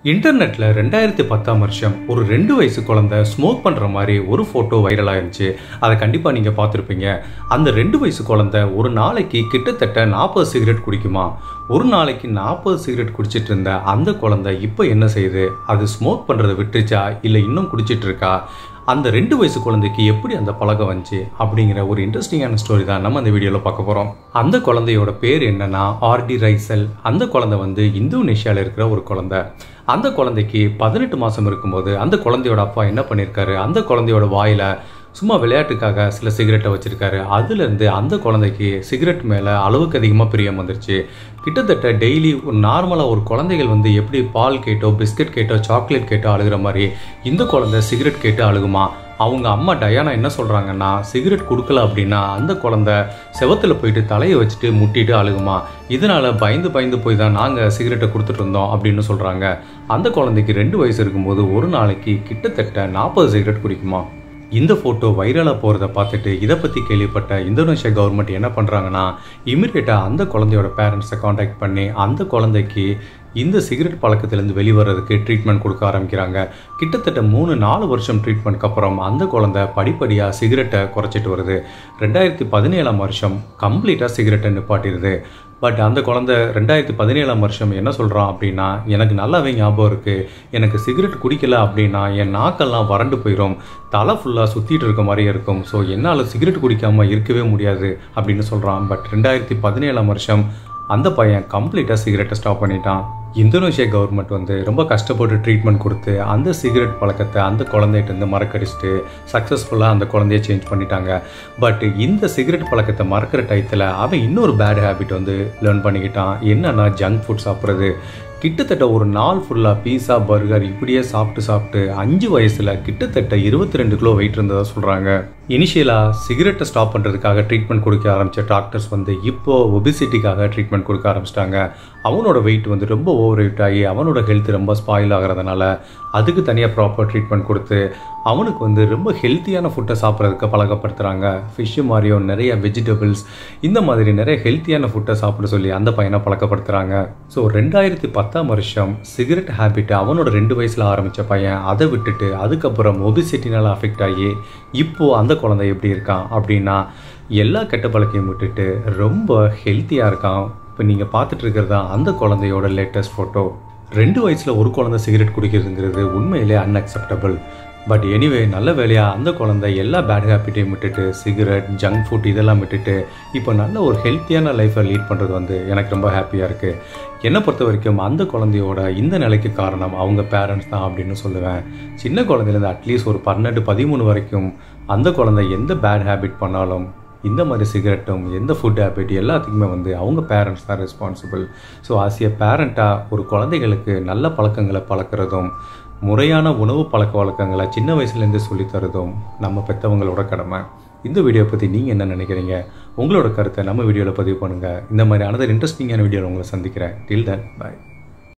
இன்டர்நெட்டில் ரெண்டாயிரத்தி பத்தாம் வருஷம் ஒரு ரெண்டு வயசு குழந்தை ஸ்மோக் பண்ணுற மாதிரி ஒரு ஃபோட்டோ வைரலாக இருந்துச்சு அதை கண்டிப்பாக நீங்கள் பார்த்துருப்பீங்க அந்த ரெண்டு வயசு குழந்தை ஒரு நாளைக்கு கிட்டத்தட்ட நாற்பது சிகரெட் குடிக்குமா ஒரு நாளைக்கு நாற்பது சிகரெட் குடிச்சிட்டு இருந்த அந்த குழந்தை இப்போ என்ன செய்யுது அது ஸ்மோக் பண்ணுறதை விட்டுச்சா இல்லை இன்னும் குடிச்சிட்டு இருக்கா அந்த ரெண்டு வயசு குழந்தைக்கு எப்படி அந்த பழக்கம் வந்துச்சு அப்படிங்கிற ஒரு இன்ட்ரெஸ்டிங்கான ஸ்டோரி தான் நம்ம அந்த வீடியோவில் பார்க்க போகிறோம் அந்த குழந்தையோட பேர் என்னன்னா ஆர்டி ரைசல் அந்த குழந்தை வந்து இந்தோனேஷியாவில் இருக்கிற ஒரு குழந்தை அந்த குழந்தைக்கு பதினெட்டு மாதம் இருக்கும்போது அந்த குழந்தையோட அப்பா என்ன பண்ணியிருக்காரு அந்த குழந்தையோட வாயில் சும்மா விளையாட்டுக்காக சில சிகரெட்டை வச்சுருக்காரு அதுலேருந்து அந்த குழந்தைக்கு சிகரெட் மேலே அளவுக்கு அதிகமாக பிரியம் வந்துருச்சு கிட்டத்தட்ட டெய்லி ஒரு நார்மலாக ஒரு குழந்தைகள் வந்து எப்படி பால் கேட்டோ பிஸ்கட் கேட்டோ சாக்லேட் கேட்டோ அழுகிற மாதிரி இந்த குழந்தை சிகரெட் கேட்டு அழுகுமா அவங்க அம்மா டயானா என்ன சொல்கிறாங்கன்னா சிகரெட் கொடுக்கல அப்படின்னா அந்த குழந்தை செவத்தில் போயிட்டு தலையை வச்சுட்டு முட்டிட்டு அழுகுமா இதனால் பயந்து பயந்து போய் தான் நாங்கள் சிகரெட்டை கொடுத்துட்டு இருந்தோம் அப்படின்னு சொல்கிறாங்க அந்த குழந்தைக்கு ரெண்டு வயசு இருக்கும்போது ஒரு நாளைக்கு கிட்டத்தட்ட நாற்பது சிகரெட் குடிக்குமா இந்த ஃபோட்டோ வைரலாக போகிறத பார்த்துட்டு இதை பற்றி கேள்விப்பட்ட இந்தோனேஷியா கவர்மெண்ட் என்ன பண்ணுறாங்கன்னா இமீடியட்டாக அந்த குழந்தையோட பேரண்ட்ஸை காண்டாக்ட் பண்ணி அந்த குழந்தைக்கு இந்த சிகரெட் பழக்கத்திலேருந்து வெளிவரதுக்கு ட்ரீட்மெண்ட் கொடுக்க ஆரம்பிக்கிறாங்க கிட்டத்தட்ட மூணு நாலு வருஷம் ட்ரீட்மெண்ட்க்கு அப்புறம் அந்த குழந்தை படிப்படியாக சிகரெட்டை குறைச்சிட்டு வருது ரெண்டாயிரத்தி பதினேழாம் வருஷம் கம்ப்ளீட்டாக சிகரெட்டை நிப்பாட்டிடுது பட் அந்த குழந்தை ரெண்டாயிரத்தி பதினேழாம் வருஷம் என்ன சொல்கிறான் அப்படின்னா எனக்கு நல்லாவே ஞாபகம் இருக்குது எனக்கு சிகரெட் குடிக்கல அப்படின்னா என் நாக்கெல்லாம் வறண்டு போயிடும் தலை ஃபுல்லாக சுற்றிட்டு இருக்க மாதிரியே இருக்கும் ஸோ என்னால் சிகரெட் குடிக்காமல் இருக்கவே முடியாது அப்படின்னு சொல்கிறான் பட் ரெண்டாயிரத்தி பதினேழாம் வருஷம் அந்த பையன் கம்ப்ளீட்டாக சிகரெட்டை ஸ்டாப் பண்ணிட்டான் இந்தோனேஷியா கவர்மெண்ட் வந்து ரொம்ப கஷ்டப்பட்டு ட்ரீட்மெண்ட் கொடுத்து அந்த சிகரெட் பழக்கத்தை அந்த குழந்தைகிட்ட மறக்கடிச்சிட்டு சக்ஸஸ்ஃபுல்லாக அந்த குழந்தைய சேஞ்ச் பண்ணிட்டாங்க பட் இந்த சிகரெட் பழக்கத்தை மறக்கிற டயத்தில் அவன் இன்னொரு பேட் ஹேபிட் வந்து லேர்ன் பண்ணிக்கிட்டான் என்னன்னா ஜங்க் ஃபுட் சாப்பிட்றது கிட்டத்தட்ட ஒரு நாள் ஃபுல்லாக பீஸா பர்கர் இப்படியே சாப்பிட்டு சாப்பிட்டு அஞ்சு வயசில் கிட்டத்தட்ட இருபத்தி ரெண்டு கிலோ வெயிட் இருந்ததாக சொல்கிறாங்க இனிஷியலாக சிகரெட்டை ஸ்டாப் பண்ணுறதுக்காக ட்ரீட்மெண்ட் கொடுக்க ஆரம்பித்த டாக்டர்ஸ் வந்து இப்போ ஒபிசிட்டிக்காக ட்ரீட்மெண்ட் கொடுக்க ஆரம்பிச்சிட்டாங்க அவனோட வெயிட் வந்து ரொம்ப ஓவர் வெயிட் ஆகி அவனோட ஹெல்த் ரொம்ப ஸ்பாயில் ஆகிறதுனால அதுக்கு தனியாக ப்ராப்பர் ட்ரீட்மெண்ட் கொடுத்து அவனுக்கு வந்து ரொம்ப ஹெல்த்தியான ஃபுட்டை சாப்பிட்றதுக்கு பழக்கப்படுத்துகிறாங்க ஃபிஷ்ஷு மாதிரியோ நிறைய வெஜிடபிள்ஸ் இந்த மாதிரி நிறைய ஹெல்த்தியான ஃபுட்டை சாப்பிட சொல்லி அந்த பையனை பழக்கப்படுத்துகிறாங்க ஸோ ரெண்டாயிரத்தி பத்தாம் வருஷம் சிகரெட் ஹேபிட் அவனோட ரெண்டு வயசில் ஆரம்பித்த பையன் அதை விட்டுட்டு அதுக்கப்புறம் ஒபிசிட்டினால் அஃபெக்ட் ஆகி இப்போது அந்த குழந்தை எப்படி இருக்கான் அப்படின்னா எல்லா கெட்ட பழக்கையும் விட்டுட்டு ரொம்ப ஹெல்த்தியாக இருக்கான் இப்போ நீங்கள் பார்த்துட்டு இருக்கிறது தான் அந்த குழந்தையோட லேட்டஸ்ட் ஃபோட்டோ ரெண்டு வயசில் ஒரு குழந்தை சிகரெட் குடிக்கிறதுங்கிறது உண்மையிலே அன்அக்செப்டபிள் பட் எனிவே நல்ல வேலையாக அந்த குழந்தை எல்லா பேட் ஹேபிட்டையும் விட்டுட்டு சிகரெட் ஜங்க் ஃபுட் இதெல்லாம் விட்டுட்டு இப்போ நல்ல ஒரு ஹெல்த்தியான லைஃப்பை லீட் பண்ணுறது வந்து எனக்கு ரொம்ப ஹாப்பியாக இருக்குது என்னை பொறுத்த வரைக்கும் அந்த குழந்தையோட இந்த நிலைக்கு காரணம் அவங்க பேரண்ட்ஸ் தான் அப்படின்னு சொல்லுவேன் சின்ன குழந்தைலேருந்து அட்லீஸ்ட் ஒரு பன்னெண்டு பதிமூணு வரைக்கும் அந்த குழந்தை எந்த பேட் ஹேபிட் பண்ணாலும் இந்த மாதிரி சிகரெட்டும் எந்த ஃபுட் ஹேபிட் எல்லாத்துக்குமே வந்து அவங்க பேரண்ட்ஸ் தான் ரெஸ்பான்சிபிள் ஸோ ஆஸ் எ பேரண்ட்டாக ஒரு குழந்தைகளுக்கு நல்ல பழக்கங்களை பழக்கிறதும் முறையான உணவு பழக்க வழக்கங்களை சின்ன வயசுலேருந்து சொல்லித்தரதும் நம்ம பெற்றவங்களோட கடமை இந்த வீடியோ பற்றி நீங்கள் என்ன நினைக்கிறீங்க உங்களோட கருத்தை நம்ம வீடியோவில் பதிவு பண்ணுங்கள் இந்த மாதிரி அனதர் இன்ட்ரெஸ்டிங்கான வீடியோவில் உங்களை சந்திக்கிறேன் டில் தன் பாய்